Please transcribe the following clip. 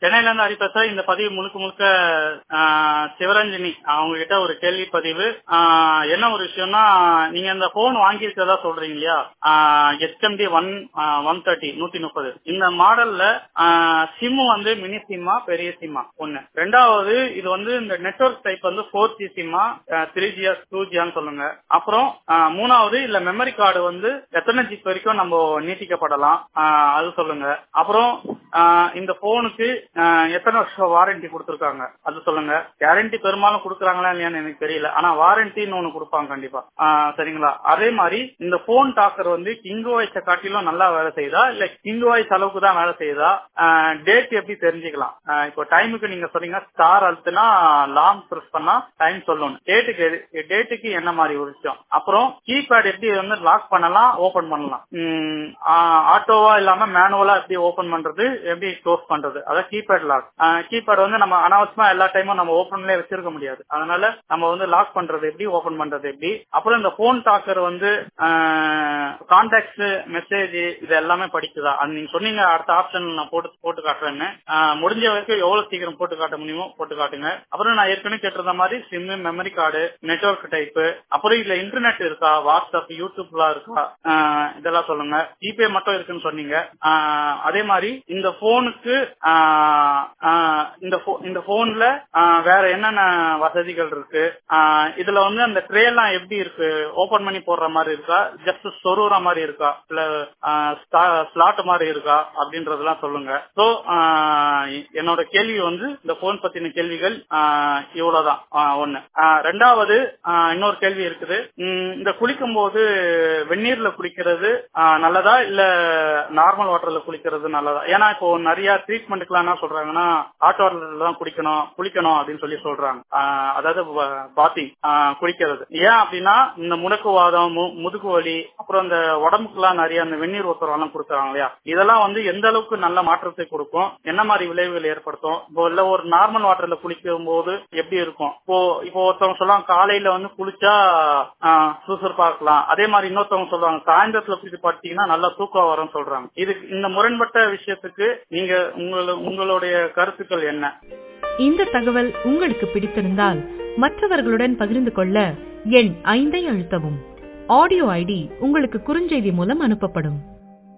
சென்னையில இருந்து ஹரி பேசுறேன் இந்த பதிவு முழுக்க முழுக்க ஆ, சிவரஞ்சனி அவங்க கிட்ட ஒரு கேள்வி பதிவு ஆ, என்ன ஒரு விஷயம்னா நீங்க இந்த போன் வாங்கியிருக்கிறதா சொல்றீங்க இல்லையா எஸ்எம்டி ஒன் ஒன் தேர்ட்டி நூத்தி முப்பது இந்த மாடல்ல சிம் வந்து மினி சிம்மா பெரிய சிம்மா ஒண்ணு ரெண்டாவது இது வந்து இந்த நெட்வொர்க் டைப் வந்து ஃபோர் ஜி சிம்மா த்ரீ ஜியா டூ ஜியான்னு சொல்லுங்க அப்புறம் ஆ, மூணாவது இல்ல மெமரி கார்டு வந்து எத்தனை ஜிபி வரைக்கும் நம்ம நீட்டிக்கப்படலாம் ஆ, அது சொல்லுங்க அப்புறம் ஆ, இந்த போனுக்கு எத்தனை வருஷம் வாரண்டி கொடுத்துருக்காங்க அது சொல்லுங்க கேரண்டி பெரும்பாலும் கொடுக்குறாங்களா இல்லையான்னு எனக்கு தெரியல ஆனா வாரண்டின்னு ஒண்ணு கொடுப்பாங்க கண்டிப்பா ஆ, சரிங்களா அதே மாதிரி இந்த போன் டாக்கர் வந்து கிங் வாய்ஸை காட்டிலும் நல்லா வேலை செய்யுதா இல்ல கிங் வாய்ஸ் அளவுக்கு தான் வேலை செய்யுதா டேட் எப்படி தெரிஞ்சுக்கலாம் ஆ, இப்போ டைமுக்கு நீங்க சொன்னீங்க ஸ்டார் அழுத்துனா லாங் ப்ரெஸ் பண்ணா டைம் சொல்லணும் டேட்டுக்கு டேட்டுக்கு என்ன மாதிரி ஒரு விஷயம் அப்புறம் கீபேட் எப்படி வந்து லாக் பண்ணலாம் ஓபன் பண்ணலாம் ஆட்டோவா இல்லாம மேனுவலா எப்படி ஓபன் பண்றது எப்படி க்ளோஸ் பண்றது அதான் கீபேட் லாக் கீபேட் வந்து நம்ம அனாவசியமா எல்லா டைமும் நம்ம ஓபன்லயே வச்சிருக்க முடியாது அதனால நம்ம வந்து லாக் பண்றது எப்படி ஓபன் பண்றது எப்படி அப்புறம் இந்த போன் டாக்கர் வந்து கான்டாக்ட்ஸ் மெசேஜ் இது எல்லாமே படிக்குதா அது நீங்க சொன்னீங்க அடுத்த ஆப்ஷன் நான் போட்டு போட்டு காட்டுறேன்னு ஆஹ் முடிஞ்ச வரைக்கும் எவ்வளவு சீக்கிரம் போட்டு காட்ட முடியுமோ போட்டு காட்டுங்க அப்புறம் நான் ஏற்கனவே கேட்டிருந்த மாதிரி SIM memory card network type அப்புறம் இதுல இன்டர்நெட் இருக்கா வாட்ஸ்அப் யூடியூப்லாம் இருக்கா ஆஹ் இதெல்லாம் சொல்லுங்க ஜிபே மட்டும் இருக்குன்னு சொன்னீங்க ஆஹ் அதே மாதிரி இந்த போனுக்கு இந்த pho- இந்த போன்ல வேற என்னென்ன வசதிகள் இருக்கு ஆஹ் இதுல வந்து அந்த ட்ரே எல்லாம் எப்படி இருக்கு ஓபன் பண்ணி போடுற மாதிரி இருக்கா ஜஸ்ட் சொருற மாதிரி இருக்கா இல்ல ஸ்லாட் மாதிரி இருக்கா அப்படின்றதெல்லாம் சொல்லுங்க சோ என்னோட கேள்வி வந்து இந்த போன் பத்தின கேள்விகள் ஆஹ் இவ்வளவுதான் ஆஹ் ஒண்ணு ஆஹ் ரெண்டாவது ஆஹ் இன்னொரு கேள்வி இருக்குது உம் இந்த குளிக்கும் போது வெந்நீர்ல குளிக்கிறது ஆஹ் நல்லதா இல்ல நார்மல் வாட்டர்ல குளிக்கிறது நல்லதா ஏன்னா இப்போ நிறைய ட்ரீட்மெண்ட்டுக்குலாம் என்ன சொல்றாங்கன்னா ஹாட் வாட்டர்ல தான் குளிக்கணும் குளிக்கணும் அப்படின்னு சொல்லி சொல்றாங்க ஆஹ் அதாவது பாத்திங் குளிக்கிறது ஏன் அப்படின்னா இந்த முடக்குவாதம் மு- முதுகு வலி அப்புறம் இந்த உடம்புக்குலாம் நிறைய அந்த வெந்நீர் ஒத்தரம் எல்லாம் கொடுக்குறாங்க இல்லையா இதெல்லாம் வந்து எந்த அளவுக்கு நல்ல மாற்றத்தை கொடுக்கும் என்ன மாதிரி விளைவுகள் ஏற்படுத்தும் இப்போ இல்ல ஒரு நார்மல் வாட்டர்ல குளிக்கும் போது எப்படி இருக்கும் இப்போ இப்போ ஒருத்தவங்க சொல்லுவாங்க காலையில வந்து குளிச்சா ஆஹ், சுறுசுறுப்பா இருக்கலாம் அதே மாதிரி இன்னொருத்தவங்க சொல்லுவாங்க சாயந்தரத்துல குளிச்சு பார்த்தீங்கன்னா நல்லா தூக்கம் வரும்னு சொல்றாங்க இது இந்த முரண்பட்ட விஷயத்துக்கு நீங்க உங்கள- உங்களுடைய கருத்துக்கள் என்ன இந்த தகவல் உங்களுக்கு பிடித்திருந்தால் மற்றவர்களுடன் பகிர்ந்து கொள்ள எண் ஐந்தை அழுத்தவும் ஆடியோ ஐடி உங்களுக்கு குறுஞ்செய்தி மூலம் அனுப்பப்படும்